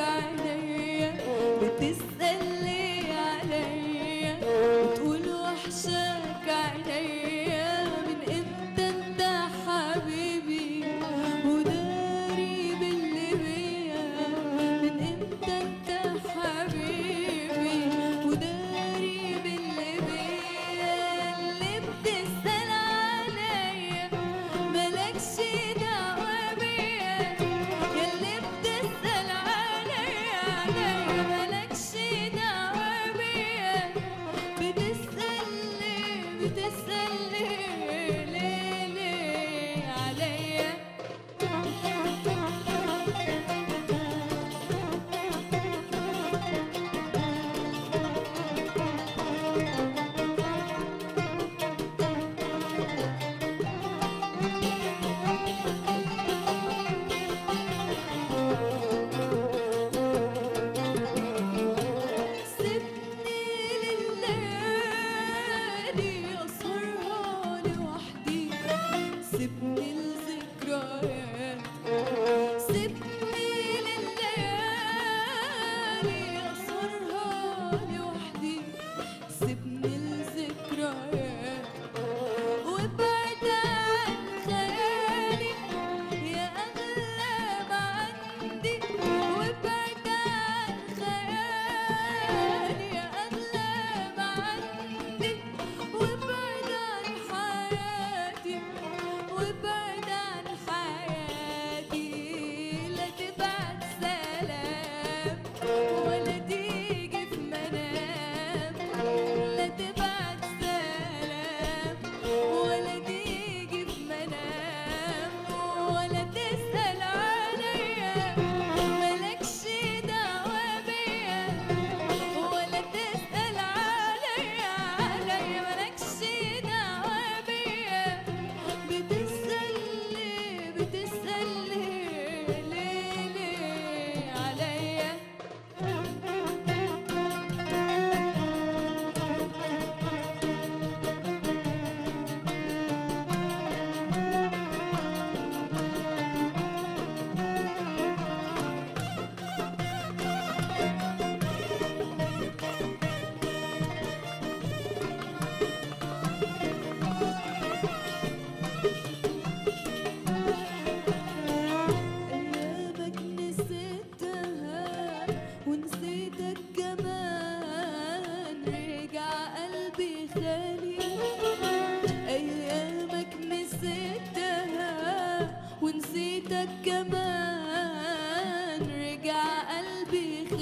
عينيا بتسأل ليه عليا وتقول وحشاك عينيا من امتى انت حبيبي وداري باللي بيا من امتى انت حبيبي وداري باللي بيا اللي بتسأل عليا مالكش دعوة بيا ياللي بتسأل عليا عليا مالكش دعوة بيا بتسأل ليه بتسأل ليه ليه ليه عليا سيبني لليالي أسهرها لوحدي سيبني الذكريات سيبني لليالي أسهرها لوحدي سيبني الذكريات وابعد عن خيالي يا أغلى ما عندي وابعد عن خيالي يا أغلى ما عندي وابعد عن حياتي وابعد عن حياتي لا تبعت سلام ولا تيجي في منام لا تبعت سلام ولا تيجي في منام ولا تسأل عليا مالكش دعوة بيا ولا تسأل عليا عليا مالكش دعوة بيا بتسأل ليه بتسأل ليه ليه ليه عليا أيامك نسيتها ونسيتك كمان رجع قلبي خالي أيامك نسيتها ونسيتك كمان رجع قلبي